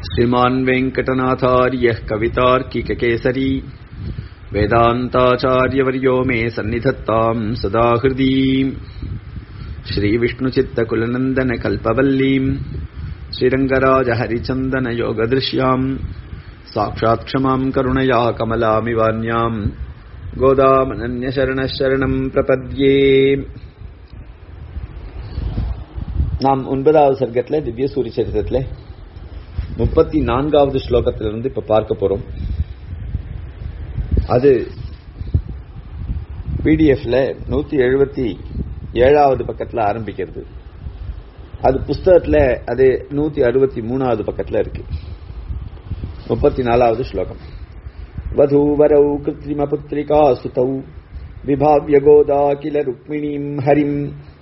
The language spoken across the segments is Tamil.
श्रीमान् वेङ्कटनाथार्यः कवितार्किककेसरी वेदान्ताचार्यवर्यो मे सन्निधत्ताम् सदा हृदि श्रीविष्णुचित्तकुलनन्दनकल्पवल्लीम् श्रीरङ्गराजहरिचन्दनयोगदृश्याम् साक्षात् क्षमाम् करुणया कमलामिवान्याम् गोदामनन्यशरणः शरणम् प्रपद्ये நாம் ஒன்பதாவது சர்க்கத்துல திவ்ய சூரிய சரித்திரத்துல முப்பத்தி நான்காவது ஸ்லோகத்திலிருந்து இப்ப பார்க்க போறோம் அது பிடிஎஃப்ல நூத்தி எழுபத்தி ஏழாவது பக்கத்துல ஆரம்பிக்கிறது அது புஸ்தகத்துல அது நூத்தி அறுபத்தி மூணாவது பக்கத்துல இருக்கு முப்பத்தி நாலாவது ஸ்லோகம் வதூவரௌ கிருத்ரிம புத்திரிகா சுதௌ விபாவ்ய கோதா கில ருக்மிணீம் ஹரிம்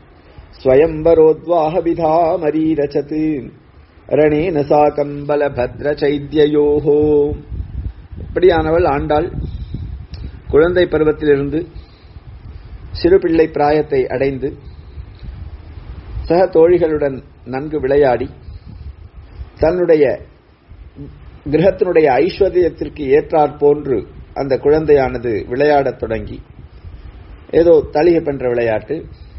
स्वयंवरोद्वाहविधामरीरचत् ரணேன சாகம் பலபத்ர சைத்யோஹோ இப்படியானவள் ஆண்டாள் குழந்தை பருவத்திலிருந்து சிறுபிள்ளை பிராயத்தை அடைந்து சக தோழிகளுடன் நன்கு விளையாடி தன்னுடைய கிரகத்தினுடைய ஐஸ்வர்யத்திற்கு ஏற்றாற் போன்று அந்த குழந்தையானது விளையாடத் தொடங்கி ஏதோ தலிகை பண்ற விளையாட்டு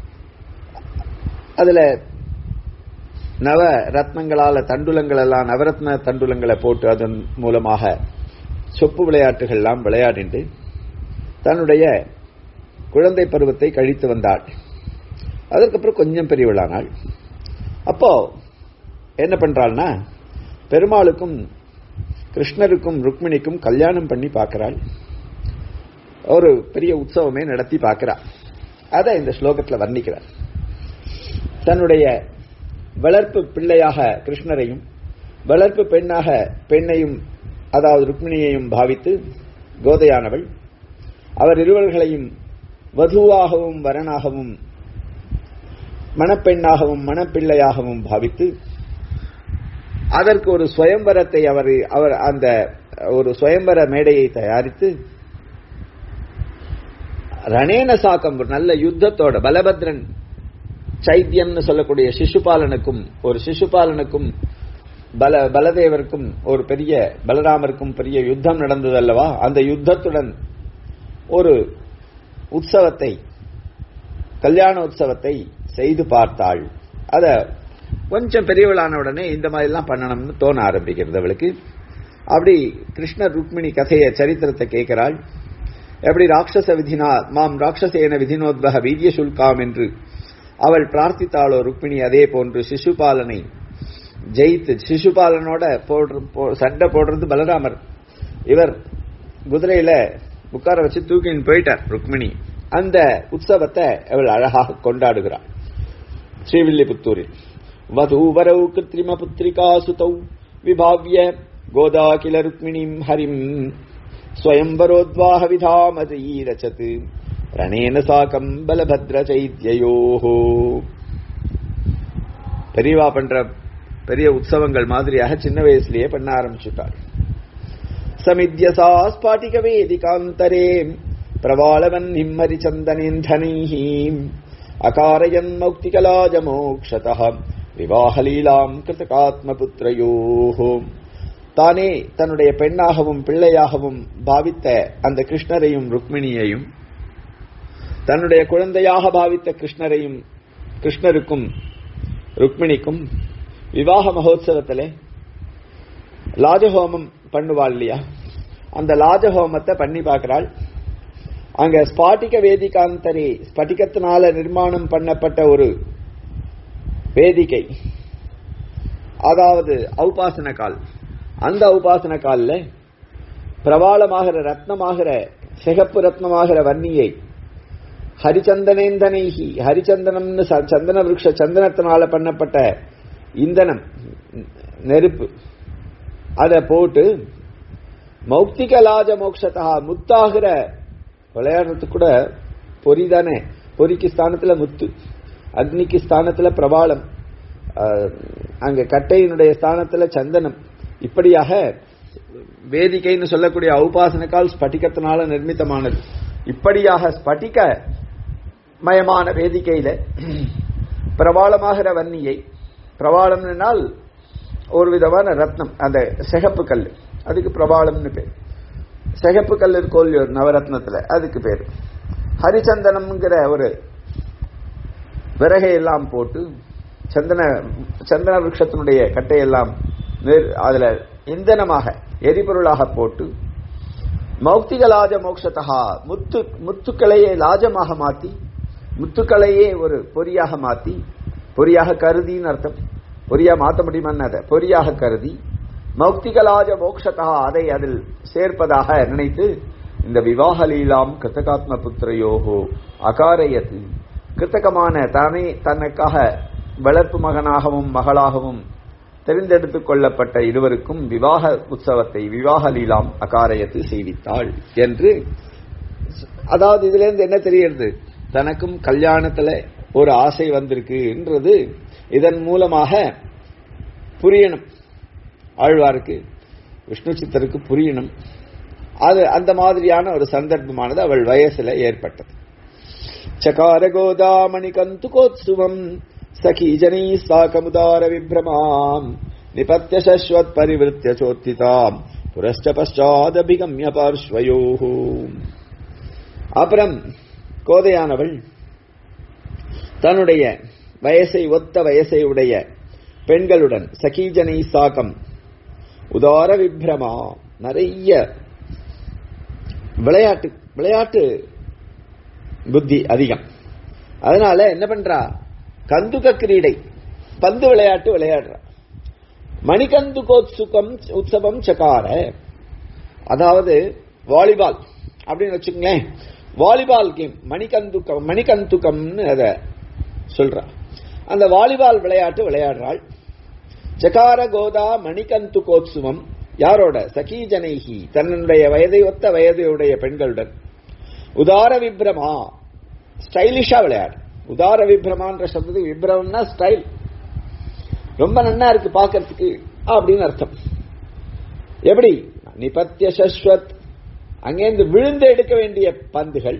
அதுல நவ ரத்னங்களால தண்டுலங்கள் எல்லாம் நவரத்ன தண்டுலங்களை போட்டு அதன் மூலமாக சொப்பு விளையாட்டுகள் எல்லாம் விளையாடிண்டு தன்னுடைய குழந்தை பருவத்தை கழித்து வந்தாள் அதற்கப்புறம் கொஞ்சம் பெரியவளானாள் அப்போ என்ன பண்றாள்னா பெருமாளுக்கும் கிருஷ்ணருக்கும் ருக்மிணிக்கும் கல்யாணம் பண்ணி பார்க்கிறாள் ஒரு பெரிய உற்சவமே நடத்தி பார்க்கிறாள் அதை இந்த ஸ்லோகத்தில் வர்ணிக்கிறார் தன்னுடைய வளர்ப்பு பிள்ளையாக கிருஷ்ணரையும் வளர்ப்பு பெண்ணாக பெண்ணையும் அதாவது ருக்மிணியையும் பாவித்து கோதையானவள் அவர் இருவர்களையும் வதுவாகவும் வரனாகவும் மணப்பெண்ணாகவும் மணப்பிள்ளையாகவும் பாவித்து அதற்கு ஒரு சுயம்பரத்தை அவர் அவர் அந்த ஒரு சுயம்பர மேடையை தயாரித்து ரணேன சாக்கம் நல்ல யுத்தத்தோட பலபத்ரன் சைத்தியம்னு சொல்லக்கூடிய சிசுபாலனுக்கும் ஒரு சிசுபாலனுக்கும் பல பலதேவருக்கும் ஒரு பெரிய பலராமருக்கும் பெரிய யுத்தம் நடந்தது அல்லவா அந்த யுத்தத்துடன் ஒரு உற்சவத்தை கல்யாண உற்சவத்தை செய்து பார்த்தாள் அத கொஞ்சம் பெரியவளான உடனே இந்த மாதிரி எல்லாம் பண்ணணும்னு தோண ஆரம்பிக்கிறது அவளுக்கு அப்படி கிருஷ்ணர் ருக்மிணி கதைய சரித்திரத்தை கேட்கிறாள் எப்படி ராட்சச விதினா மாம் ராட்சசேன விதினோத்வக வீரிய சுல்காம் என்று அவள் பிரார்த்தித்தாளோ ருக்மிணி அதே போன்று சிசுபாலனை ஜெயித்து சிசுபாலனோட போடுற சண்டை போடுறது பலராமர் இவர் குதிரையில உட்கார வச்சு தூக்கின்னு போயிட்டார் ருக்மிணி அந்த உற்சவத்தை அவள் அழகாக கொண்டாடுகிறாள் ஸ்ரீவில்லிபுத்தூரில் வதூவரௌ கிருத்ரிம புத்திரிகா சுதௌ விபாவிய கோதா கில ருக்மிணிம் ஹரிம் ஸ்வயம்பரோத்வாக விதாமதீரச்சத் ரணேன சாக்கம் பலபத்ர சைத்யோஹோ பெரியவா பண்ற பெரிய உற்சவங்கள் மாதிரியாக சின்ன வயசுலயே பண்ண ஆரம்பிச்சுட்டாள் சமித்யசா ஸ்பாட்டிக வேதிகாந்தரே பிரவாளவன் நிம்மரி சந்தனேந்தனைஹி அகாரயன் மௌக்திகலாஜமோக்ஷத விவாகலீலாம் கிருதகாத்ம புத்திரயோஹோ தானே தன்னுடைய பெண்ணாகவும் பிள்ளையாகவும் பாவித்த அந்த கிருஷ்ணரையும் ருக்மிணியையும் தன்னுடைய குழந்தையாக பாவித்த கிருஷ்ணரையும் கிருஷ்ணருக்கும் ருக்மிணிக்கும் விவாக மகோத்சவத்திலே லாஜஹோமம் பண்ணுவாள் இல்லையா அந்த லாஜஹோமத்தை பண்ணி பார்க்கிறாள் அங்க ஸ்பாட்டிக வேதிகாந்தரே ஸ்பட்டிகத்தினால நிர்மாணம் பண்ணப்பட்ட ஒரு வேதிகை அதாவது ஔபாசன கால் அந்த உபாசன காலில் பிரபாளமாகிற ரத்னமாகிற சிகப்பு ரத்னமாகிற வன்னியை ஹரிச்சந்தனேந்தனைஹி ஹரிச்சந்தனம்னு சந்தன விருட்ச சந்தனத்தினால பண்ணப்பட்ட இந்தனம் நெருப்பு அதை போட்டு மௌக்திக லாஜ மோக்ஷத்தா முத்தாகிற விளையாடுறதுக்கு கூட பொறி தானே பொறிக்கு ஸ்தானத்துல முத்து அக்னிக்கு ஸ்தானத்துல பிரபாளம் அங்க கட்டையினுடைய ஸ்தானத்துல சந்தனம் இப்படியாக வேதிக்கைன்னு சொல்லக்கூடிய ஔபாசனக்கால் ஸ்பட்டிகத்தினால நிர்மித்தமானது இப்படியாக ஸ்பட்டிக மயமான வேதிக்கையில பிரபாளமாகிற வன்னியை பிரபாளம்னால் ஒரு விதமான ரத்னம் அந்த சிகப்பு கல் அதுக்கு பிரபாளம்னு பேர் சிகப்பு கல் இருக்கோல் நவரத்னத்துல அதுக்கு பேர் ஹரிச்சந்தனம்ங்கிற ஒரு விறகை எல்லாம் போட்டு சந்தன சந்தன விருட்சத்தினுடைய கட்டையெல்லாம் நேர் அதுல இந்தனமாக எரிபொருளாக போட்டு மௌக்திக லாஜ மோக்ஷதா முத்து முத்துக்களையே லாஜமாக மாத்தி முத்துக்களையே ஒரு பொறியாக மாத்தி பொறியாக கருதின்னு அர்த்தம் பொறியா மாத்த முடியுமான்னு அதை பொறியாக கருதி மௌக்திகலாஜ மோக்ஷதா அதை அதில் சேர்ப்பதாக நினைத்து இந்த விவாக லீலாம் கிருத்தகாத்ம புத்திரயோகோ அகாரயத்து கிருத்தகமான தானே தனக்காக வளர்ப்பு மகனாகவும் மகளாகவும் தெரிந்தெடுத்துக் கொள்ளப்பட்ட இருவருக்கும் விவாக உற்சவத்தை விவாக லீலாம் அகாரயத்து செய்வித்தாள் என்று அதாவது இதுல இருந்து என்ன தெரிகிறது தனக்கும் கல்யாணத்துல ஒரு ஆசை வந்திருக்குன்றது இதன் மூலமாக புரியணும் ஆழ்வாருக்கு விஷ்ணு சித்தருக்கு புரியணும் அது அந்த மாதிரியான ஒரு சந்தர்ப்பமானது அவள் வயசுல ஏற்பட்டது சகார கோதாமணி கந்துகோத்சுவம் சகி ஜனீ சாகமுதார விப்ரமாம் நிபத்திய சஸ்வத் பரிவிருத்திய சோத்திதாம் புரஸ்ட பశ్చాதபிகம்ய பார்ஸ்வயோஹோ அப்புறம் கோதையானவள் தன்னுடைய வயசை ஒத்த வயசை உடைய பெண்களுடன் சகீஜனை சாகம் உதார விப்ரமா நிறைய விளையாட்டு விளையாட்டு புத்தி அதிகம் அதனால என்ன பண்றா கந்துக கிரீடை பந்து விளையாட்டு விளையாடுறா மணிகந்துகோத்சுகம் உற்சவம் சகார அதாவது வாலிபால் அப்படின்னு வச்சுக்கங்களேன் வாலிபால் கேம் மணிகந்துக்கம் மணிகந்துக்கம்னு அதை சொல்றா அந்த வாலிபால் விளையாட்டு விளையாடுறாள் சகார கோதா மணிகந்துகோத்சுவம் யாரோட சகீ ஜனைஹி தன்னுடைய வயதை ஒத்த வயதையுடைய பெண்களுடன் உதார விப்ரமா ஸ்டைலிஷா விளையாடு உதார விப்ரமான்ற சப்தத்துக்கு விப்ரம்னா ஸ்டைல் ரொம்ப நன்னா இருக்கு பாக்கிறதுக்கு அப்படின்னு அர்த்தம் எப்படி நிபத்திய சஸ்வத் அங்கேருந்து விழுந்து எடுக்க வேண்டிய பந்துகள்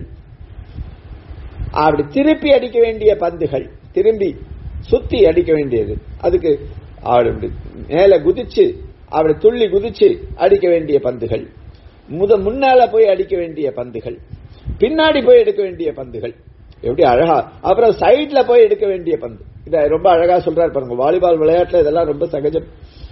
அப்படி திருப்பி அடிக்க வேண்டிய பந்துகள் திரும்பி சுத்தி அடிக்க வேண்டியது அதுக்கு அப்படி மேல குதிச்சு அப்படி துள்ளி குதிச்சு அடிக்க வேண்டிய பந்துகள் முத முன்னால போய் அடிக்க வேண்டிய பந்துகள் பின்னாடி போய் எடுக்க வேண்டிய பந்துகள் எப்படி அழகா அப்புறம் சைட்ல போய் எடுக்க வேண்டிய பந்து இத ரொம்ப அழகா சொல்றாரு பாருங்க வாலிபால் விளையாட்டுல இதெல்லாம் ரொம்ப சகஜம்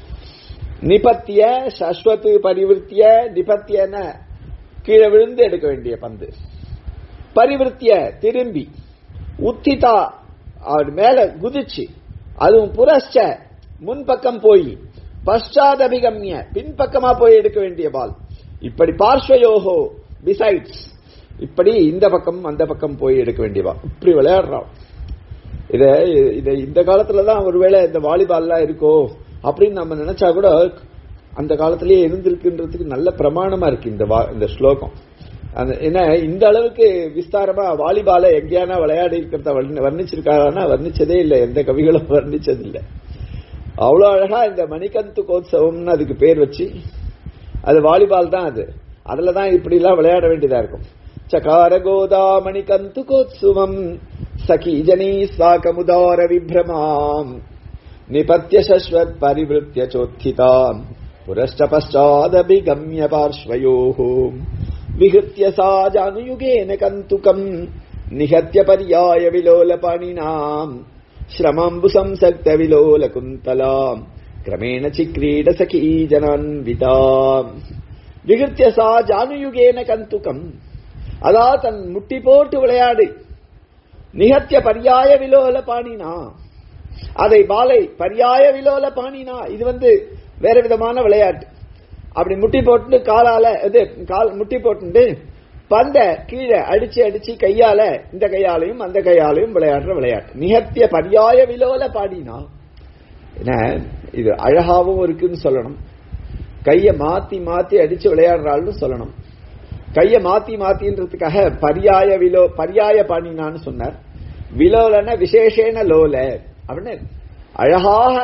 நிபத்திய சஸ்வத்து பரிவிருத்திய நிபத்தியன கீழே விழுந்து எடுக்க வேண்டிய பந்து பரிவிருத்திய திரும்பி உத்திதா அவர் மேல குதிச்சு அதுவும் புரஸ்ச முன்பக்கம் போய் பశ్చాதபிகம்ய பின்பக்கமா போய் எடுக்க வேண்டிய பால் இப்படி பார்ஸ்வயோகோ பிசைட்ஸ் இப்படி இந்த பக்கம் அந்த பக்கம் போய் எடுக்க வேண்டிய பால் இப்படி விளையாடுறான் இத இத இந்த காலத்துல தான் ஒருவேளை இந்த வாலிபால்லாம் இருக்கோ அப்படின்னு நம்ம நினைச்சா கூட அந்த காலத்திலேயே இருந்திருக்குன்றதுக்கு நல்ல பிரமாணமா இருக்கு இந்த இந்த ஸ்லோகம் அந்த என்ன இந்த அளவுக்கு விஸ்தாரமா வாலிபால எங்கேயானா விளையாடி இருக்கிறத வர்ணிச்சிருக்காரானா வர்ணிச்சதே இல்லை எந்த கவிகளும் வர்ணிச்சது இல்லை அவ்வளவு அழகா இந்த மணிகந்து கோத்சவம்னு அதுக்கு பேர் வச்சு அது வாலிபால் தான் அது அதுலதான் இப்படி எல்லாம் விளையாட வேண்டியதா இருக்கும் சகார கோதா மணிகந்து கோத்சுவம் சகி ஜனீ சாகமுதார விப்ரமாம் நிபத்திய சஸ்வத் பரிவிருத்திய சோத்திதாம் புரஷ்ட பశ్చాదபிகம்ய பார்ஸ்வயோஹோ விஹிருத்திய சா ஜானுயுகேன கந்துகம் நிகத்திய பர்யாய விலோலபாணினாம் श्रमाम्बु संसक्त विलोल कुन्तलाम् क्रमेण चिक्रीड सखी जनान्विताम् விகிருத்திய சா ஜானுயுகேன கந்துக்கம் அதா தன் முட்டி போட்டு விளையாடு நிகத்திய பர்யாய விலோல பாணினா அதை பாலை பர்யாய விலோல பாணினா இது வந்து வேற விதமான விளையாட்டு அப்படி முட்டி போட்டு காலால இது கால் முட்டி போட்டு பந்த கீழே அடிச்சு அடிச்சு கையால இந்த கையாலையும் அந்த கையாலையும் விளையாடுற விளையாட்டு நிகத்திய பர்யாய விலோல பாடினா என்ன இது அழகாவும் இருக்குன்னு சொல்லணும் கைய மாத்தி மாத்தி அடிச்சு விளையாடுறாள்னு சொல்லணும் கைய மாத்தி மாத்தின்றதுக்காக பர்யாய விலோ பர்யாய பாடினான்னு சொன்னார் விலோலன விசேஷேன லோல அப்படின்னு அழகாக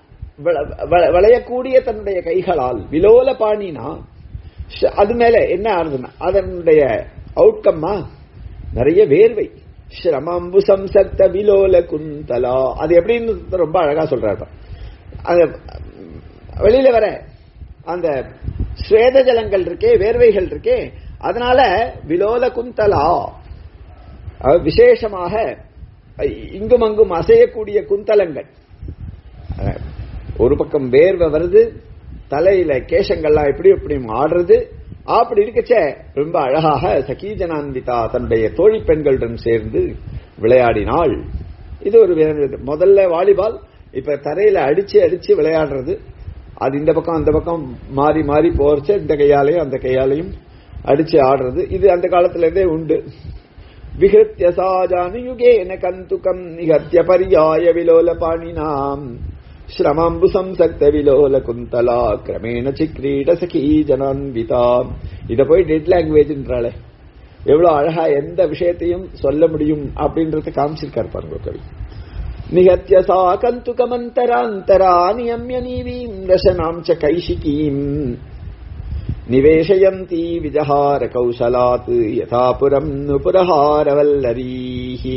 விளையக்கூடிய தன்னுடைய கைகளால் விலோல பாணினா அது மேல என்ன ஆகுதுன்னா அதனுடைய அவுட்கம்மா நிறைய வேர்வை ஸ்ரமம்பு சம்சக்த விலோல குந்தலா அது எப்படின்னு ரொம்ப அழகா சொல்றாரு அது வெளியில வர அந்த ஸ்வேத ஜலங்கள் இருக்கே வேர்வைகள் இருக்கே அதனால விலோல குந்தலா அஹ் விசேஷமாக இங்கும் அங்கும் அசையக்கூடிய குந்தலங்கள் அஹ் ஒரு பக்கம் வேர்வை வருது தலையில கேசங்கள்லாம் எப்படி எப்படி ஆடுறது அப்படி இருக்கச்ச ரொம்ப அழகாக சகீஜனான்விதா தன்னுடைய தோழி பெண்களுடன் சேர்ந்து விளையாடினாள் இது ஒரு வே- முதல்ல வாலிபால் இப்ப தரையில அடிச்சு அடிச்சு விளையாடுறது அது இந்த பக்கம் அந்த பக்கம் மாறி மாறி போறச்ச இந்த கையாலையும் அந்த கையாலையும் அடிச்சு ஆடுறது இது அந்த காலத்துல இருந்தே உண்டு விஹிருத்திய சாஜானுயுகேன கந்துகம் நிகத்திய பரியாய விலோல பாணினாம் ஸ்ரமம்பு சம்சக்த விலோல குந்தலா கிரமேண சிக்ரீட சகீ ஜனான்விதா இத போய் டெட் லாங்குவேஜ்ன்றாளே எவ்வளவு அழகா எந்த விஷயத்தையும் சொல்ல முடியும் அப்படின்றத காமிச்சிருக்காரு பாருங்க கவி நிகத்திய சா கந்துகமந்தராந்தரா நியமிய நீவீம் ரசனாம் ச கைஷிகீம் நிவேஷயந்தி விஜஹார கௌசலாத் யதாபுரம் நுபுரஹாரவல்லரீஹி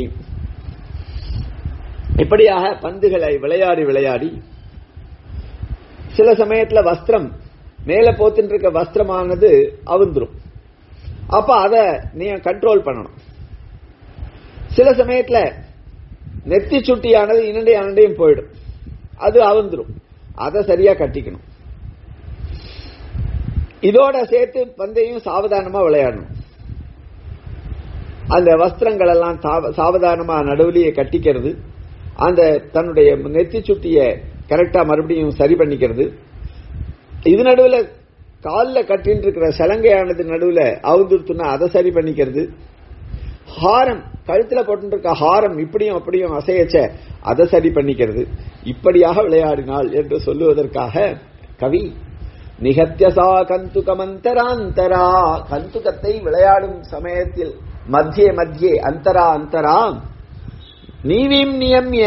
இப்படியாக பந்துகளை விளையாடி விளையாடி சில சமயத்துல வஸ்திரம் மேல போத்துட்டு இருக்க வஸ்திரமானது அவுந்துரும் அப்ப அத நீ கண்ட்ரோல் பண்ணணும் சில சமயத்துல நெத்தி சுட்டியானது இன்னண்டை அனண்டையும் போயிடும் அது அவுந்துரும் அதை சரியா கட்டிக்கணும் இதோட சேர்த்து பந்தையும் சாவதானமா விளையாடணும் அந்த வஸ்திரங்கள் எல்லாம் சாவ- சாவதானமா நடுவுலயே கட்டிக்கிறது அந்த தன்னுடைய நெத்தி சுட்டிய கரெக்டா மறுபடியும் சரி பண்ணிக்கிறது இது நடுவுல கால்ல கட்டின்னு இருக்கிற சலங்கையானது நடுவுல அவுந்துருத்துனா அதை சரி பண்ணிக்கிறது ஹாரம் கழுத்துல போட்டு இருக்க ஹாரம் இப்படியும் அப்படியும் அசையச்ச அதை சரி பண்ணிக்கிறது இப்படியாக விளையாடினாள் என்று சொல்லுவதற்காக கவி நிகத்தியசா கந்துகமந்தராந்தரா கந்துகத்தை விளையாடும் சமயத்தில் மத்தியே மத்தியே அந்தரா அந்தரா நீவீம் நியம்ய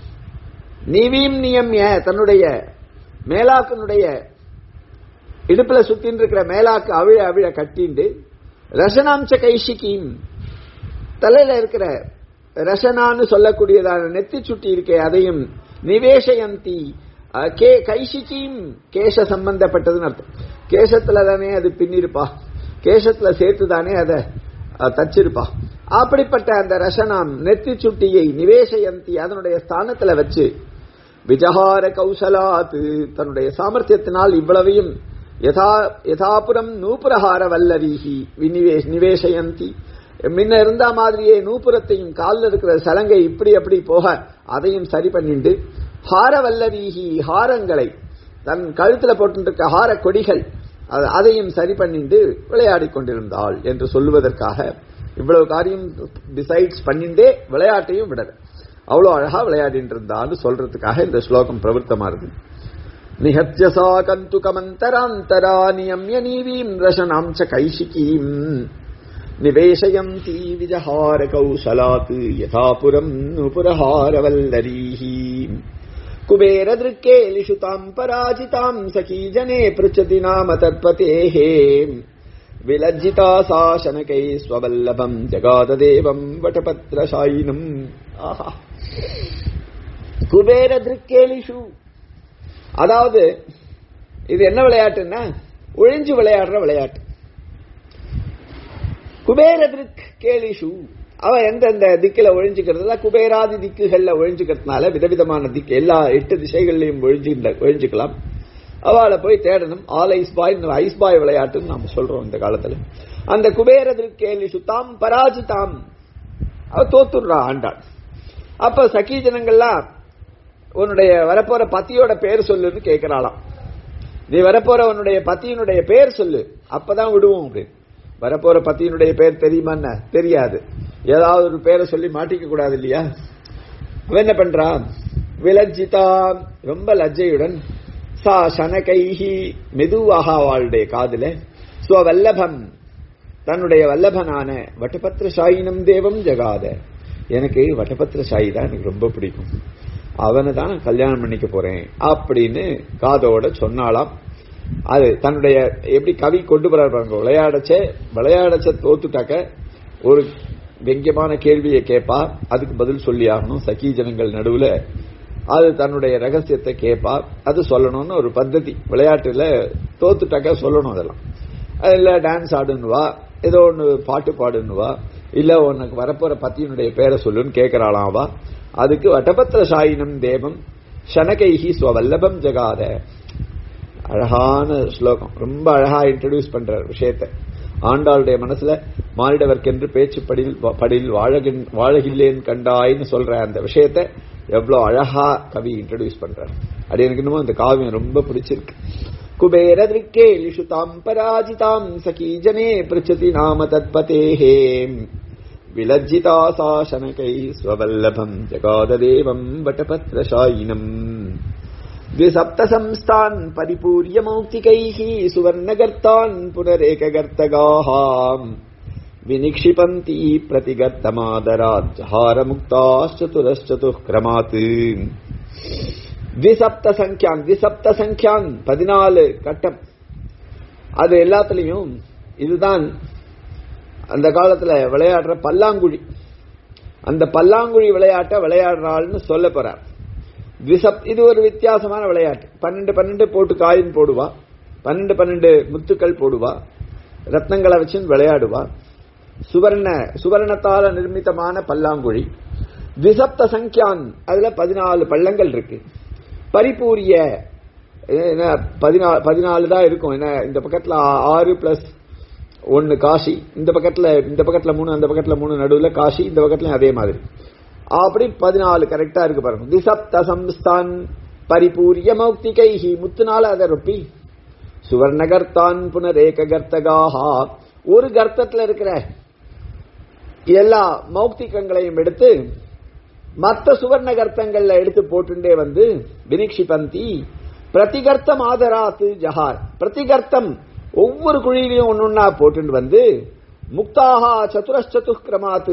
நீவீம் நியம்ய தன்னுடைய மேலாக்கனுடைய இடுப்புல சுத்தின்னு இருக்கிற மேலாக்கு அவிழ அவிழ கட்டிண்டு ரசனாம்ச கைஷிகிம் தலையில இருக்கிற ரசனான்னு சொல்லக்கூடியதான நெத்தி சுட்டி இருக்கே அதையும் நிவேஷயந்தி அஹ், கே கைஷிகியும் கேச சம்பந்தப்பட்டதுன்னு அர்த்தம் கேசத்துல தானே அது பின்னிருப்பா கேசத்துல சேர்த்து தானே அதை அஹ், தச்சிருப்பா அப்படிப்பட்ட அந்த ரசனாம் நெத்தி சுட்டியை நிவேஷயந்தி அதனுடைய ஸ்தானத்துல வச்சு விஜஹார கௌசலாத் தன்னுடைய சாமர்த்தியத்தினால் இவ்வளவையும் யதா யதாபுரம் நூபுரஹார வல்லரீஹி விநிவேஷ் நிவேஷயந்தி முன்ன இருந்த மாதிரியே நூபுரத்தையும் காலில் இருக்கிற சலங்கை இப்படி அப்படி போக அதையும் சரி பண்ணிண்டு ஹாரவல்லரீஹி ஹாரங்களை தன் கழுத்துல போட்டுருக்க ஹார கொடிகள் அது- அதையும் சரி பண்ணிண்டு விளையாடிக் கொண்டிருந்தாள் என்று சொல்லுவதற்காக இவ்வளவு காரியம் டிசைட்ஸ் பண்ணிண்டே விளையாட்டையும் விடல அவ்வளவு அழகா விளையாடிட்டு இருந்தான்னு சொல்றதுக்காக இந்த ஸ்லோகம் பிரவருத்தமா இருக்கு நிகத்திய சா கந்துகமந்தராந்தரா நியமிய நீவீம் ரசனாம் ச கைஷிகீம் நிவேஷயந்தி விஜஹார கௌசலாத் யதாபுரம் நுபுரஹாரவல்லரீஹி कुबेरदृक्केलिषु ताम् पराजिताम् सखी जने पृच्छति नाम तत्पतेः विलज्जिता सा शनकैः स्ववल्लभम् जगाददेवम् वटपत्रशायिनम् ஆஹா குபேர திருக்கேலிஷு அதாவது இது என்ன விளையாட்டுன்னா ஒழிஞ்சு விளையாடுற விளையாட்டு குபேர திக் கேலிஷு அவ எந்தெந்த திக்கில ஒழிஞ்சுக்கிறதுல குபேராதி திக்குகள்ல ஒழிஞ்சுக்கிறதுனால விதவிதமான திக்கு எல்லா எட்டு திசைகள்லையும் ஒழிஞ்சு ஒழிஞ்சுக்கலாம் அவளை போய் தேடணும் all ice boy ice boy விளையாட்டுன்னு நாம சொல்றோம் இந்த காலத்துல அந்த குபேர திருக்கேலிஷு தாம் பராஜிதாம் அவ தோத்துடுறா ஆண்டாள் அப்ப சகி ஜனங்கள்லாம் உன்னுடைய வரப்போற பத்தியோட பேர் சொல்லுன்னு கேட்கிறாளாம் நீ வரப்போற உன்னுடைய பத்தியினுடைய பேர் சொல்லு அப்பதான் விடுவோம் அப்படின்னு வரப்போற பத்தியினுடைய பேர் தெரியுமா என்ன தெரியாது ஏதாவது ஒரு பேரை சொல்லி மாட்டிக்க கூடாது இல்லையா அவன் என்ன பண்றான் விலஜிதா ரொம்ப லஜ்ஜையுடன் சா சனகைஹி மெதுவாக அவளுடைய காதுல ஸ்வவல்லபம் தன்னுடைய வல்லபனான வட்டபத்திர சாயினம் தேவம் ஜகாத எனக்கு வட்டபத்திர சாயி தான் எனக்கு ரொம்ப பிடிக்கும் அவனை தான் நான் கல்யாணம் பண்ணிக்க போறேன் அப்படின்னு காதோட சொன்னாலாம் அது தன்னுடைய எப்படி கவி கொண்டு போறாரு பாருங்க விளையாடச்ச விளையாடச்ச தோத்துட்டாக்க ஒரு வெங்கியமான கேள்வியை கேட்பா அதுக்கு பதில் சொல்லி ஆகணும் சகி ஜனங்கள் நடுவுல அது தன்னுடைய ரகசியத்தை கேட்பா அது சொல்லணும்னு ஒரு பద్ధதி விளையாட்டுல தோத்துட்டாக்க சொல்லணும் அதெல்லாம் இல்ல டான்ஸ் ஆடுன்னுவா ஏதோ ஒன்று பாட்டு பாடுன்னுவா இல்ல உனக்கு வரப்போற பத்தியினுடைய பேரை சொல்லுன்னு கேட்கிறாளாவா அதுக்கு வட்டபத்திர சாயினம் தேவம் ஷனகைஹி ஸ்வவல்லபம் ஜகாத அழகான ஸ்லோகம் ரொம்ப அழகா இன்ட்ரடியூஸ் பண்ற விஷயத்தை ஆண்டாளுடைய மனசுல மானிடவர்க்கென்று பேச்சு படில் படில் வாழகின் வாழகில்லேன் கண்டாயின்னு சொல்ற அந்த விஷயத்தை எவ்வளவு அழகா கவி இன்ட்ரடியூஸ் பண்றார் அது எனக்கு இன்னமும் அந்த காவியம் ரொம்ப பிடிச்சிருக்கு குபேர திருக்கேலிஷு தாம் பராஜிதாம் சகீ ஜனே பிருச்சதி நாம தத்பதேஹே விலஜ்ஜிதா சாசனகை ஸ்வவல்லபம் ஜகாததேவம் வட்டபத்ரசாயினம் द्विसप्तसंस्थान् परिपूर्य मौक्तिकैः सुवर्णगर्तान् पुनरेकगर्तगाः विनिक्षिपन्ति प्रतिगर्तमादरात् जहारमुक्ताश्चतुरश्चतुः क्रमात् द्विसप्த சங்கியான் द्विसप्த சங்கியான் பதினாலு கட்டம் அது எல்லாத்துலயும் இதுதான் அந்த காலத்துல விளையாடுற பல்லாங்குழி அந்த பல்லாங்குழி விளையாட்டை விளையாடுறாள்னு சொல்ல போறார் த்விசப் இது ஒரு வித்தியாசமான விளையாட்டு பன்னெண்டு பன்னெண்டு போட்டு காயின் போடுவா பன்னெண்டு பன்னெண்டு முத்துக்கள் போடுவா ரத்னங்களை வச்சு விளையாடுவா சுவர்ண சுவர்ணத்தால நிர்மித்தமான பல்லாங்குழி த்விசப்த சங்கியான் அதுல பதினாலு பள்ளங்கள் இருக்கு பரிபூரிய என்ன பதினாலு பதினாலு தான் இருக்கும் என்ன இந்த பக்கத்துல ஆறு பிளஸ் ஒன்னு காசி இந்த பக்கத்துல இந்த பக்கத்துல மூணு அந்த பக்கத்துல மூணு நடுவுல காசி இந்த பக்கத்துல அதே மாதிரி அப்படி பதினாலு கரெக்டா இருக்கு பாருங்க திசப்த சம்ஸ்தான் பரிபூரிய மௌக்திகைஹி முத்துனால அதை ரொப்பி சுவர்ணகர்த்தான் புனரேக கர்த்தகாஹா ஒரு கர்த்தத்துல இருக்கிற எல்லா மௌக்திகங்களையும் எடுத்து மத்த சுவர்ண கர்த்தங்கள்ல எடுத்து போட்டுண்டே வந்து வினிக்ஷிபந்தி பிரதிகர்த்தம் ஆதராத்து ஜஹார் பிரதிகர்த்தம் ஒவ்வொரு குழியிலையும் ஒன்னொன்னா போட்டுண்டு வந்து முக்தாகா சதுரச்சதுக்கிரமாத்து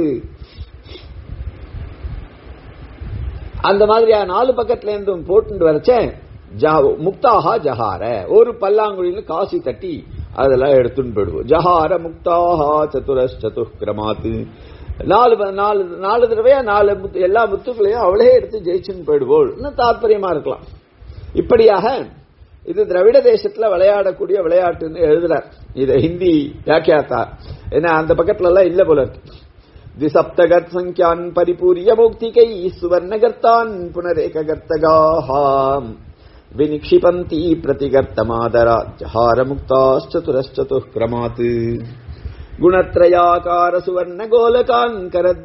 அந்த மாதிரியா நாலு பக்கத்துல இருந்தும் போட்டு வரைச்ச முக்தாஹா ஜஹார ஒரு பல்லாங்குழியில காசி தட்டி அதெல்லாம் எடுத்துன்னு போயிடுவோம் ஜஹார முக்தாஹா சதுரஸ் சதுக்கிரமாத்து நாலு நாலு நாலு தடவையா நாலு முத்து எல்லா முத்துக்களையும் அவளே எடுத்து ஜெயிச்சுன்னு போயிடுவோள் இன்னும் தாற்பயமா இருக்கலாம் இப்படியாக இது திராவிட தேசத்துல விளையாடக்கூடிய விளையாட்டுன்னு எழுதுறார் இதை ஹிந்தி வியாக்கியாத்தா ஏன்னா அந்த பக்கத்துல எல்லாம் இல்ல போல இருக்கு द्विसप्तगत् सङ्ख्यान् परिपूर्य मौक्तिकैः सुवर्णगर्तान् पुनरेकगर्तगाः विनिक्षिपन्ति प्रतिगर्तमादरात् जहारमुक्ताश्चतुरश्चतुः क्रमात् गुणत्रयाकार सुवर्णगोलकान्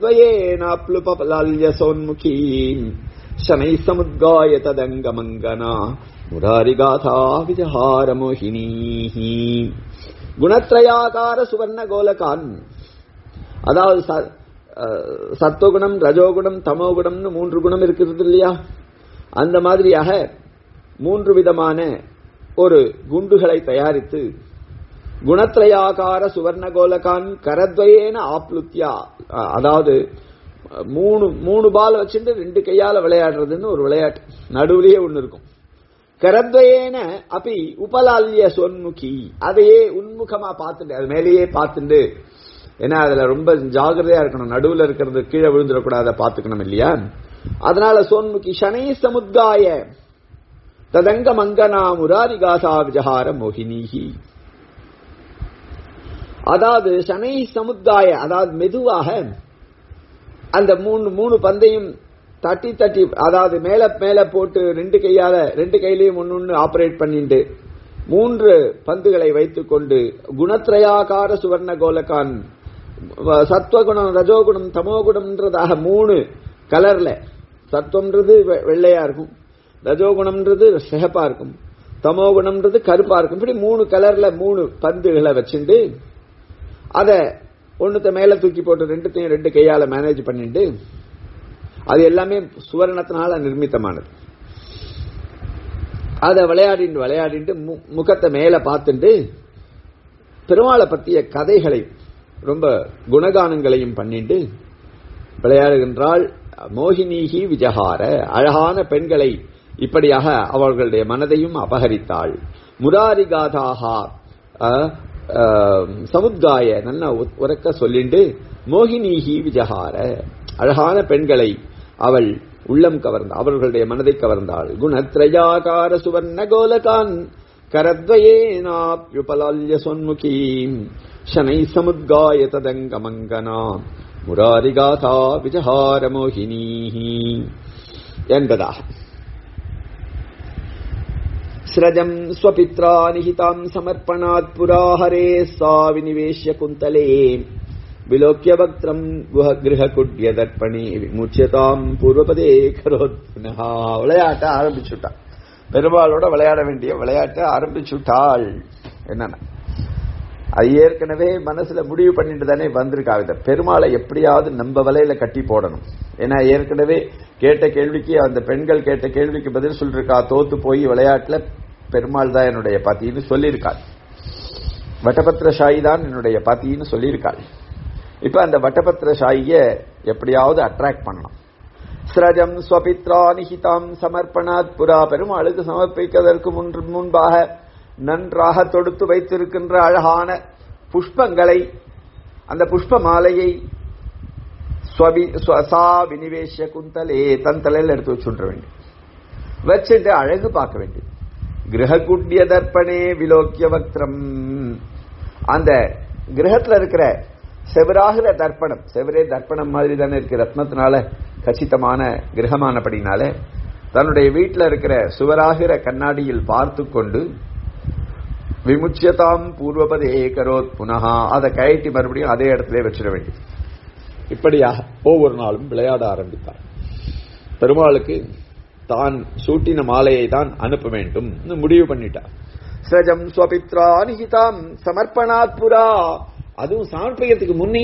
करद्वयेनाप्लुपलाल्यसोन्मुखीम् शनैः समुद्गाय तदङ्गमङ्गना मुरारिगाथा विजहारमोहिनीः குணத்ரயாகார சுவர்ண கோலகான் அதாவது சத்துவகுணம் ரஜோகுணம் தமோகுணம்னு மூன்று குணம் இருக்கிறது இல்லையா அந்த மாதிரியாக மூன்று விதமான ஒரு குண்டுகளை தயாரித்து குணத்ரயாகார சுவர்ணகோலகான் கரத்வயேன ஆப்லுத்தியா அதாவது மூணு மூணு பால் வச்சுட்டு ரெண்டு கையால விளையாடுறதுன்னு ஒரு விளையாட்டு நடுவுலயே ஒண்ணு இருக்கும் கரத்வயேன அப்படி உபலால்ய சொன்முகி அதையே உன்முகமா பார்த்துட்டு அது மேலேயே பார்த்துட்டு ஏன்னா அதுல ரொம்ப ஜாகிரதையா இருக்கணும் நடுவுல இருக்கிறது கீழே விழுந்துடக்கூடாத பாத்துக்கணும் இல்லையா அதனால சோன்முகி சனை சமுத்காய ததங்க மங்கனா முராரி காசா விஜகார மோகினிஹி அதாவது சனை சமுத்தாய அதாவது மெதுவாக அந்த மூணு மூணு பந்தையும் தட்டி தட்டி அதாவது மேல மேல போட்டு ரெண்டு கையால ரெண்டு கையிலையும் ஒன்னு ஆபரேட் பண்ணிட்டு மூன்று பந்துகளை வைத்துக் கொண்டு குணத்ரயாகார சுவர்ண கோலகான் சத்வகுணம் ரஜோகுணம் தமோகுணம்ன்றதாக மூணு கலர்ல சத்வம்ன்றது வெள்ளையா இருக்கும் ரஜோகுணம்ன்றது சிகப்பா இருக்கும் தமோகுணம்ன்றது கருப்பா இருக்கும் இப்படி மூணு கலர்ல மூணு பந்துகளை வச்சுட்டு அத ஒண்ணுத்த மேல தூக்கி போட்டு ரெண்டுத்தையும் ரெண்டு கையால மேனேஜ் பண்ணிட்டு அது எல்லாமே சுவர்ணத்தினால நிர்மித்தமானது அதை விளையாடிட்டு விளையாடிட்டு முகத்தை மேல பார்த்துட்டு பெருமாளை பற்றிய கதைகளையும் ரொம்ப குணகானங்களையும் பண்ணிட்டு விளையாடுகின்றாள் மோகினிஹி விஜகார அழகான பெண்களை இப்படியாக அவர்களுடைய மனதையும் அபகரித்தாள் முராரிகாதாகா சமுத்காய நல்ல உறக்க சொல்லிண்டு மோகினிஹி விஜகார அழகான பெண்களை அவள் உள்ளம் கவர்ந்த அவர்களுடைய மனதை கவர்ந்தாள் குணத்ரயாகார சுவர்ண கோலகான் கரத்வயேனாப்யுபலால்ய சொன்முகீம் शनै समुद्गाय तदङ्गमङ्गना मुरारिगाथा विजहारमोहिनीः என்பதாக स्रजम् स्वपित्रा निहिताम् समर्पणात् पुरा हरे सा विनिवेश्य कुन्तले विलोक्य वक्त्रम् गृहकुड्यदर्पणे विमुच्यताम् பூர்வபதே கரோத் புனः விளையாட்ட ஆரம்பிச்சுட்டான் பெருமாளோட விளையாட வேண்டிய விளையாட்டை ஆரம்பிச்சுட்டாள் என்னன்னா அது ஏற்கனவே மனசுல முடிவு பண்ணிட்டு தானே வந்திருக்கா இத பெருமாளை எப்படியாவது நம்ம வலையில கட்டி போடணும் ஏன்னா ஏற்கனவே கேட்ட கேள்விக்கு அந்த பெண்கள் கேட்ட கேள்விக்கு பதில் சொல்லிருக்கா தோத்து போய் விளையாட்டுல பெருமாள் தான் என்னுடைய பாத்தின்னு சொல்லியிருக்காள் வட்டபத்திர ஷாயி தான் என்னுடைய பாத்தின்னு சொல்லியிருக்காள் இப்ப அந்த வட்டபத்திர ஷாயிய எப்படியாவது அட்ராக்ட் பண்ணலாம் ஸ்ரஜம் ஸ்வபித்ரா நிஹிதாம் சமர்ப்பணாத் புரா பெருமாளுக்கு சமர்ப்பிப்பதற்கு முன்று முன்பாக நன்றாக தொடுத்து வைத்திருக்கின்ற அழகான புஷ்பங்களை அந்த புஷ்ப மாலையை சா வினிவேஷ குந்தலே தன் தலையில் எடுத்து வச்சுட வேண்டும் வச்சுட்டு அழகு பார்க்க வேண்டும் கிரககுட்டிய தர்ப்பணே விலோக்கிய வக்திரம் அந்த கிரகத்துல இருக்கிற செவராகிற தர்ப்பணம் செவரே தர்ப்பணம் மாதிரி தானே இருக்கு ரத்னத்தினால கச்சிதமான கிரகமானபடினால தன்னுடைய வீட்டில் இருக்கிற சுவராகிற கண்ணாடியில் பார்த்து கொண்டு விமுச்சியதாம் பூர்வபதே கரோத் புனகா அதை கயட்டி மறுபடியும் அதே இடத்துல வச்சிட வேண்டியது இப்படியாக ஒவ்வொரு நாளும் விளையாட ஆரம்பித்தார் பெருமாளுக்கு தான் சூட்டின மாலையை தான் அனுப்ப வேண்டும் முடிவு பண்ணிட்டார் சஜம் ஸ்வபித்ரா நிகிதாம் சமர்ப்பணாத் புரா அதுவும் சமர்ப்பிக்கிறதுக்கு முன்னே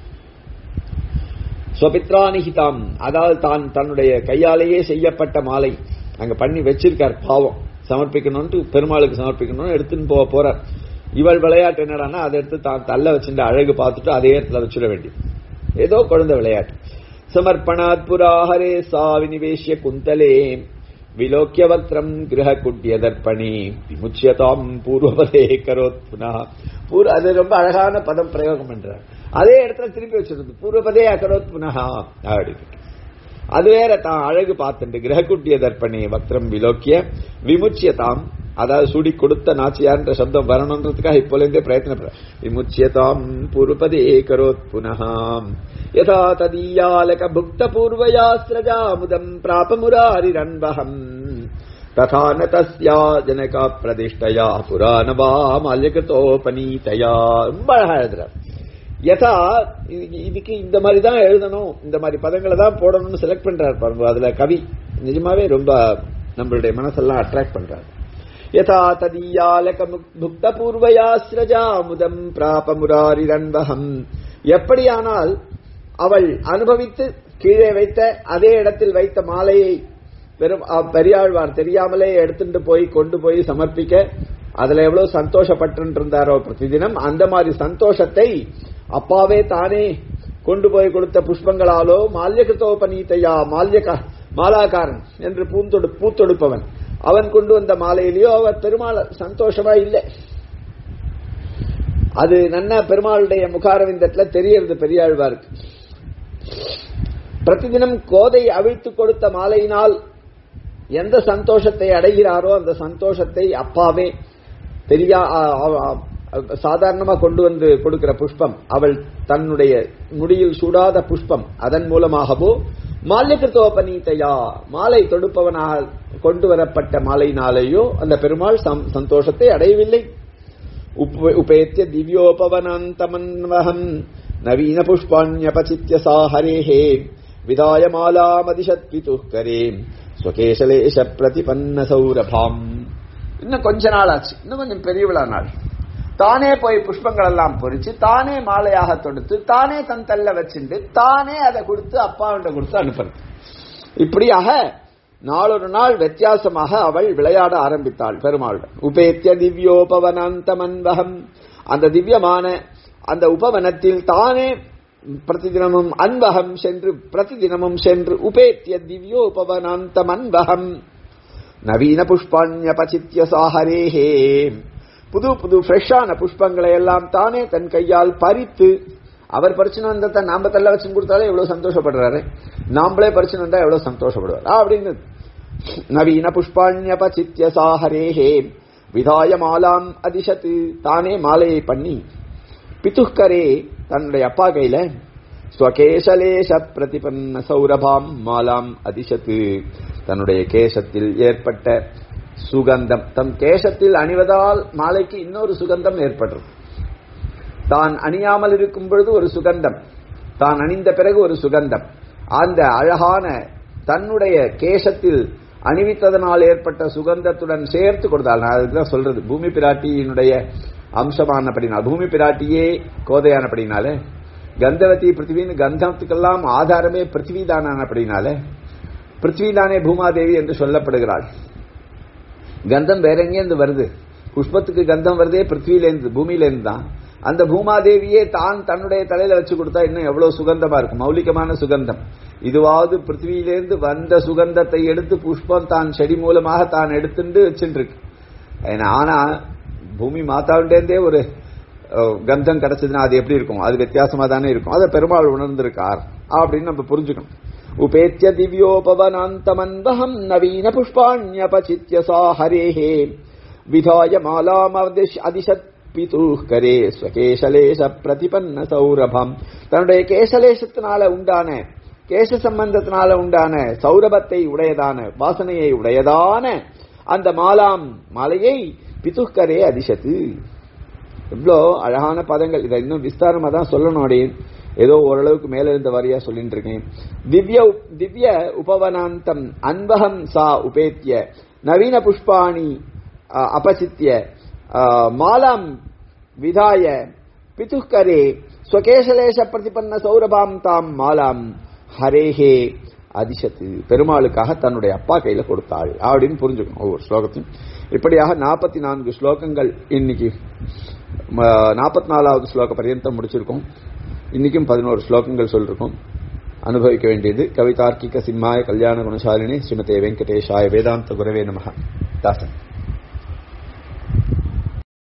ஸ்வபித்ரா நிகிதாம் அதாவது தான் தன்னுடைய கையாலேயே செய்யப்பட்ட மாலை அங்க பண்ணி வச்சிருக்கார் பாவம் சமர்ப்பிக்கணும்னு பெருமாளுக்கு சமர்ப்பிக்கணும்னு எடுத்துன்னு போக போறார் இவள் விளையாட்டு என்னடான்னா அதை எடுத்து தான் தள்ள வச்சுட்டு அழகு பார்த்துட்டு அதே இடத்துல வச்சிட வேண்டியது ஏதோ குழந்தை விளையாட்டு சமர்ப்பணாத் புராஹரே சா வினிவேஷ்ய குந்தலே விலோக்கிய வக்ரம் கிரக குட்டிய தர்ப்பணி விமுச்சியதாம் பூர்வபதே கரோத் புனா பூர்வ அது ரொம்ப அழகான பதம் பிரயோகம் பண்றார் அதே இடத்துல திருப்பி வச்சிருந்தது பூர்வபதே அகரோத் புனகா அப்படின்னு அது வேற தான் அழகு பார்த்துட்டு கிரகக்குட்டிய தர்ப்பணி வக்ரம் விலோக்கிய விமுச்சியதாம் அதாவது சுடி கொடுத்த நாச்சியார்ன்ற சப்தம் வரணுன்றதுக்காக இப்போலேருந்தே பிரயத்ன விமுச்சியதாம் பூர்வபதே கரோத் புனகாம் யதா ததீயாலக புக்த பூர்வயா ஸ்ரஜாமுதம் பிராப முராரிரன்பகம் ததா ந தஸ்யா ஜனகா பிரதிஷ்டயா புராணவா மால்யகிருத்தோபனீதயா ரொம்ப அழகா எழுதுறார் யதா இதுக்கு இந்த மாதிரி தான் எழுதணும் இந்த மாதிரி பதங்களை தான் போடணும்னு செலக்ட் பண்றாரு பாருங்க அதுல கவி நிஜமாவே ரொம்ப நம்மளுடைய மனசெல்லாம் அட்ராக்ட் பண்றாரு யதா ததீயாலக புக்த பூர்வயா ஸ்ரஜாமுதம் பிராப முராரிரன்பகம் எப்படியானால் அவள் அனுபவித்து கீழே வைத்த அதே இடத்தில் வைத்த மாலையை பெரும் பெரியாழ்வார் தெரியாமலே எடுத்துட்டு போய் கொண்டு போய் சமர்ப்பிக்க அதுல எவ்வளவு சந்தோஷப்பட்டு இருந்தாரோ பிரதிதினம் அந்த மாதிரி சந்தோஷத்தை அப்பாவே தானே கொண்டு போய் கொடுத்த புஷ்பங்களாலோ மால்யகிருத்தோபனீத்தையா மால்யக மாலாக்காரன் என்று பூந்தொடு பூத்தொடுப்பவன் அவன் கொண்டு வந்த மாலையிலேயோ அவர் பெருமாள் சந்தோஷமா இல்லை அது நன்ன பெருமாளுடைய முகாரவிந்தத்துல தெரியறது பெரியாழ்வாருக்கு பிரதிதினம் கோதை அவிழ்த்து கொடுத்த மாலையினால் எந்த சந்தோஷத்தை அடைகிறாரோ அந்த சந்தோஷத்தை அப்பாவே தெரியா சாதாரணமா கொண்டு வந்து கொடுக்கிற புஷ்பம் அவள் தன்னுடைய முடியில் சூடாத புஷ்பம் அதன் மூலமாகவோ மால்யகிருத்தோபனீத்தையா மாலை தொடுப்பவனாக கொண்டு வரப்பட்ட மாலையினாலேயோ அந்த பெருமாள் சந்தோஷத்தை அடையவில்லை உபேத்திய திவ்யோபவனாந்தமன்வகம் நவீன புஷ்பாண்யபசித்ய சாஹரேஹே விதாய மாலாமதிஷத் பிதுக்கரே ஸ்வகேசலேஷ பிரதிபன்ன சௌரபாம் இன்னும் கொஞ்ச நாள் ஆச்சு இன்னும் கொஞ்சம் பெரிய விழா நாள் தானே போய் புஷ்பங்கள் எல்லாம் பொறிச்சு தானே மாலையாக தொடுத்து தானே தன் தள்ள வச்சுட்டு தானே அதை கொடுத்து அப்பாவிட்ட கொடுத்து அனுப்புறது இப்படியாக நாளொரு நாள் வித்தியாசமாக அவள் விளையாட ஆரம்பித்தாள் பெருமாளுடன் உபேத்திய திவ்யோபவனாந்தமன்பகம் அந்த திவ்யமான அந்த உபவனத்தில் தானே பிரதிதினமும் அன்பகம் சென்று பிரதிதினமும் சென்று உபேத்திய திவ்யோபவனாந்தம் அன்பகம் நவீன புஷ்பாண்யபசித்ய சாஹரேஹே புது புது ஃப்ரெஷ்ஷான புஷ்பங்களை எல்லாம் தானே தன் கையால் பறித்து அவர் பறிச்சுன்னு வந்ததை நாம தள்ள வச்சு கொடுத்தாலே எவ்வளவு சந்தோஷப்படுறாரு நாமளே பறிச்சு வந்தா எவ்வளவு சந்தோஷப்படுவார் அப்படின்னு நவீன புஷ்பாண்யபசித்ய சாஹரேஹே விதாய மாலாம் அதிசத்து தானே மாலையை பண்ணி பித்துக்கரே தன்னுடைய அப்பா கையில ஸ்வகேசலேஷ பிரதிபன்ன சௌரபாம் மாலாம் அதிசத்து தன்னுடைய கேசத்தில் ஏற்பட்ட சுகந்தம் தம் கேசத்தில் அணிவதால் மாலைக்கு இன்னொரு சுகந்தம் ஏற்படுறது தான் அணியாமல் இருக்கும் பொழுது ஒரு சுகந்தம் தான் அணிந்த பிறகு ஒரு சுகந்தம் அந்த அழகான தன்னுடைய கேசத்தில் அணிவித்ததனால் ஏற்பட்ட சுகந்தத்துடன் சேர்த்து கொடுத்தாள் நான் அதுதான் சொல்றது பூமி பிராட்டியினுடைய அம்சமானபடினால் பூமி பிராட்டியே கோதையானபடினாலே கந்தவதி பிருத்திவின்னு கந்தத்துக்கெல்லாம் ஆதாரமே பிருத்திவி தானானபடினாலே பிருத்திவி தானே பூமாதேவி என்று சொல்லப்படுகிறாள் கந்தம் வேற எங்கேருந்து வருது புஷ்பத்துக்கு கந்தம் வருதே பிருத்திவிலேருந்து பூமியிலேருந்து தான் அந்த பூமாதேவியே தான் தன்னுடைய தலையில வச்சு கொடுத்தா இன்னும் எவ்வளவு சுகந்தமா இருக்கும் மௌலிகமான சுகந்தம் இதுவாவது பிருத்திவியிலேருந்து வந்த சுகந்தத்தை எடுத்து புஷ்பம் தான் செடி மூலமாக தான் எடுத்துட்டு வச்சுட்டு இருக்கு ஆனா பூமி மாதாவிட்டேருந்தே ஒரு கந்தம் கிடைச்சதுன்னா அது எப்படி இருக்கும் அது வித்தியாசமா தானே இருக்கும் அதை பெருமாள் உணர்ந்திருக்கார் அப்படின்னு நம்ம புரிஞ்சுக்கணும் உபேத்திய திவ்யோபவனாந்தமன்வகம் நவீன புஷ்பாண்யபசித்ய சா ஹரேஹே விதாய மாலாமதிஷ் அதிசத் பிதூஹ்கரே ஸ்வகேசலேஷ பிரதிபன்ன சௌரபம் தன்னுடைய கேசலேஷத்தினால உண்டான கேச சம்பந்தத்தினால உண்டான சௌரபத்தை உடையதான வாசனையை உடையதான அந்த மாலாம் மாலையை பிதுக்கரே அதிசத்து எவ்வளோ அழகான பதங்கள் இதை இன்னும் விஸ்தாரமா தான் சொல்லணும் அப்படின்னு ஏதோ ஓரளவுக்கு மேல இருந்த வரியா சொல்லிட்டு இருக்கேன் திவ்ய திவ்ய உபவனாந்தம் அன்பகம் சா உபேத்திய நவீன புஷ்பாணி அபசித்திய மாலாம் விதாய பிதுக்கரே ஸ்வகேசலேஷ பிரதிபன்ன சௌரபாம் தாம் மாலாம் ஹரேஹே அதிசத்து பெருமாளுக்காக தன்னுடைய அப்பா கையில கொடுத்தாள் அப்படின்னு புரிஞ்சுக்கணும் ஒவ்வொரு ஸ்லோகத்தையும் இப்படியாக நாற்பத்தி நான்கு ஸ்லோகங்கள் இன்னைக்கு நாற்பத்தி நாலாவது ஸ்லோக பர்யந்தம் முடிச்சிருக்கோம் இன்னைக்கும் பதினோரு ஸ்லோகங்கள் சொல்லிருக்கோம் அனுபவிக்க வேண்டியது கவிதார்க்கிக சிம்மாய கல்யாண குணசாலினி ஸ்ரீமதே வெங்கடேஷாய வேதாந்த குரவே நமக தாசன்